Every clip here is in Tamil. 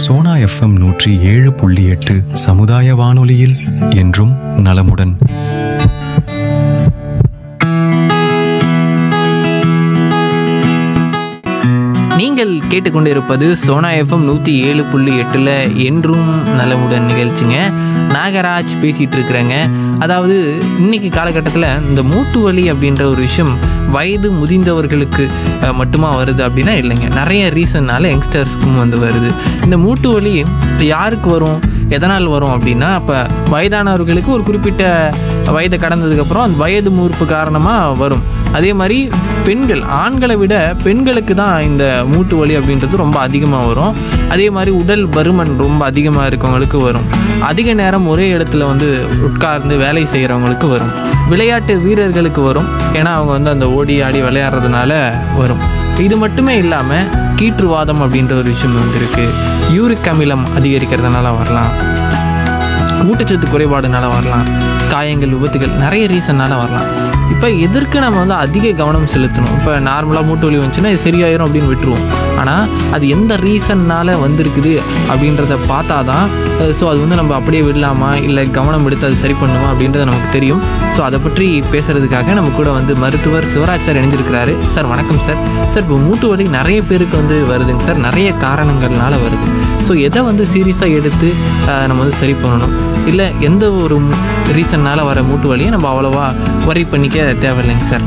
சோனா எஃப்எம் நூற்றி ஏழு புள்ளி எட்டு சமுதாய வானொலியில் என்றும் நலமுடன் நீங்கள் கேட்டுக்கொண்டிருப்பது சோனா எஃப்எம் நூற்றி ஏழு புள்ளி எட்டில் என்றும் நலமுடன் நிகழ்ச்சிங்க நாகராஜ் பேசிகிட்டு இருக்கிறேங்க அதாவது இன்னைக்கு காலகட்டத்தில் இந்த மூட்டு வலி அப்படின்ற ஒரு விஷயம் வயது முதிர்ந்தவர்களுக்கு அஹ், மட்டுமா வருது அப்படின்னா இல்லைங்க நிறைய ரீசன்னால யங்ஸ்டர்ஸ்க்கும் வந்து வருது இந்த மூட்டு வலி யாருக்கு வரும் எதனால் வரும் அப்படின்னா அப்போ வயதானவர்களுக்கு ஒரு குறிப்பிட்ட வயதை கடந்ததுக்கப்புறம் அந்த வயது மூர்ப்பு காரணமாக வரும் அதே மாதிரி பெண்கள் ஆண்களை விட பெண்களுக்கு தான் இந்த மூட்டு வலி அப்படின்றது ரொம்ப அதிகமாக வரும் அதே மாதிரி உடல் பருமன் ரொம்ப அதிகமாக இருக்கவங்களுக்கு வரும் அதிக நேரம் ஒரே இடத்துல வந்து உட்கார்ந்து வேலை செய்கிறவங்களுக்கு வரும் விளையாட்டு வீரர்களுக்கு வரும் ஏன்னா அவங்க வந்து அந்த ஓடி ஆடி விளையாடுறதுனால வரும் இது மட்டுமே இல்லாமல் கீற்றுவாதம் அப்படின்ற ஒரு விஷயம் வந்து இருக்குது யூரிக் அமிலம் அதிகரிக்கிறதுனால வரலாம் ஊட்டச்சத்து குறைபாடுனால வரலாம் காயங்கள் விபத்துகள் நிறைய ரீசன்னால வரலாம் இப்போ எதற்கு நம்ம வந்து அதிக கவனம் செலுத்தணும் இப்போ நார்மலாக மூட்டு வலி வந்துச்சுன்னா இது சரியாயிரும் அப்படின்னு விட்டுருவோம் ஆனால் அது எந்த ரீசன்னால் வந்திருக்குது அப்படின்றத பார்த்தா தான் ஸோ அது வந்து நம்ம அப்படியே விடலாமா இல்லை கவனம் எடுத்து அது சரி பண்ணுமா அப்படின்றது நமக்கு தெரியும் ஸோ அதை பற்றி பேசுகிறதுக்காக நம்ம கூட வந்து மருத்துவர் சிவராஜ் சார் இணைஞ்சிருக்கிறாரு சார் வணக்கம் சார் சார் இப்போ மூட்டு வலி நிறைய பேருக்கு வந்து வருதுங்க சார் நிறைய காரணங்கள்னால வருது ஸோ எதை வந்து சீரியஸாக எடுத்து அஹ், நம்ம வந்து சரி பண்ணணும் இல்லை எந்த ஒரு ரீசன்னால் வர மூட்டு வலியை நம்ம அவ்வளோவா வரி பண்ணிக்க தேவையில்லைங்க சார்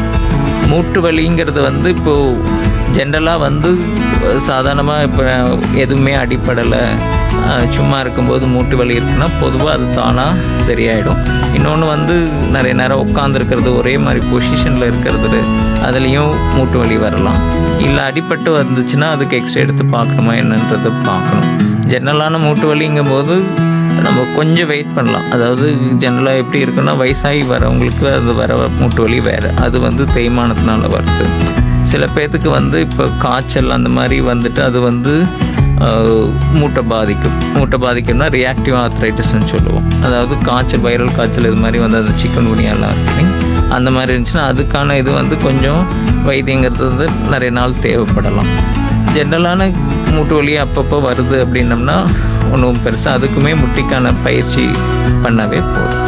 மூட்டு வலிங்கிறது வந்து இப்போது ஜென்ரலாக வந்து சாதாரணமாக இப்போ எதுவுமே அடிப்படலை சும்மா இருக்கும்போது மூட்டு வலி இருக்குன்னா பொதுவாக அது தானாக சரியாயிடும் இன்னொன்று வந்து நிறைய நேரம் உட்காந்துருக்கிறது ஒரே மாதிரி பொசிஷனில் இருக்கிறது அதுலேயும் மூட்டு வலி வரலாம் இல்லை அடிபட்டு வந்துச்சுன்னா அதுக்கு எக்ஸ்ரே எடுத்து பார்க்கணுமா என்னன்றதை பார்க்கணும் ஜென்ரலான மூட்டு வலிங்கும்போது நம்ம கொஞ்சம் வெயிட் பண்ணலாம் அதாவது ஜென்ரலாக எப்படி இருக்குன்னா வயசாகி வரவங்களுக்கு அது வர மூட்டு வலி வேறு அது வந்து தேய்மானத்தினால வருது சில பேர்த்துக்கு வந்து இப்போ காய்ச்சல் அந்த மாதிரி வந்துட்டு அது வந்து ஆஹ், மூட்டை பாதிக்கும் மூட்டை பாதிக்கும்னா ரியாக்டிவ் ஆர்த்ரைட்டிஸ்னு சொல்லுவோம் அதாவது காய்ச்சல் வைரல் காய்ச்சல் இது மாதிரி வந்து அந்த சிக்கன் குனியாலாம் இருக்கு அந்த மாதிரி இருந்துச்சுன்னா அதுக்கான இது வந்து கொஞ்சம் வைத்தியங்கிறது வந்து நிறைய நாள் தேவைப்படலாம் ஜென்ரலான மூட்டு வலி அப்பப்போ வருது அப்படின்னம்னா ஒன்றும் பெருசாக அதுக்குமே முட்டிக்கான பயிற்சி பண்ணவே போதும்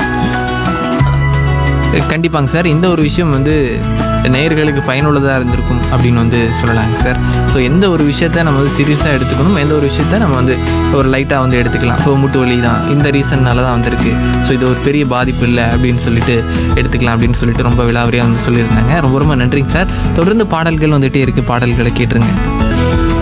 கண்டிப்பாங்க சார் இந்த ஒரு விஷயம் வந்து நேயர்களுக்கு பயனுள்ளதாக இருந்திருக்கும் அப்படின்னு வந்து சொல்லலாங்க சார் ஸோ எந்த ஒரு விஷயத்த நம்ம வந்து சீரியஸாக எடுத்துக்கணும் எந்த ஒரு விஷயத்த நம்ம வந்து ஒரு லைட்டாக வந்து எடுத்துக்கலாம் ஸோ மூட்டு வலி தான் இந்த ரீசன்னால தான் வந்திருக்கு ஸோ இது ஒரு பெரிய பாதிப்பு இல்லை அப்படின்னு சொல்லிட்டு எடுத்துக்கலாம் அப்படின்னு சொல்லிட்டு ரொம்ப விலாவரியாக வந்து சொல்லியிருந்தாங்க ரொம்ப ரொம்ப நன்றிங்க சார் தொடர்ந்து பாடல்கள் வந்துகிட்டே இருக்குது பாடல்களை கேட்டுருங்க